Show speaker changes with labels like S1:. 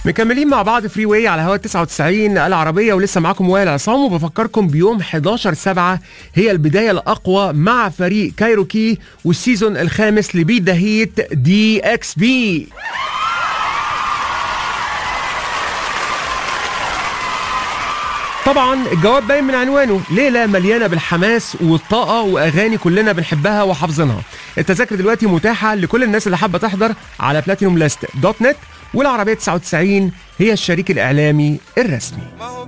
S1: مكملين مع بعض فري واي على هوا 99 العربيه ولسه معاكم وائل عصام وبفكركم بيوم 11 7 هي البدايه الاقوى مع فريق كايروكي والسيزون الخامس لبيت ذا هيت دي اكس بي طبعا الجواب باين من عنوانه ليله مليانه بالحماس والطاقه واغاني كلنا بنحبها وحافظينها التذاكر دلوقتي متاحه لكل الناس اللي حابه تحضر على بلاتينوم لاست دوت نت والعربيه 99 هي الشريك الاعلامي الرسمي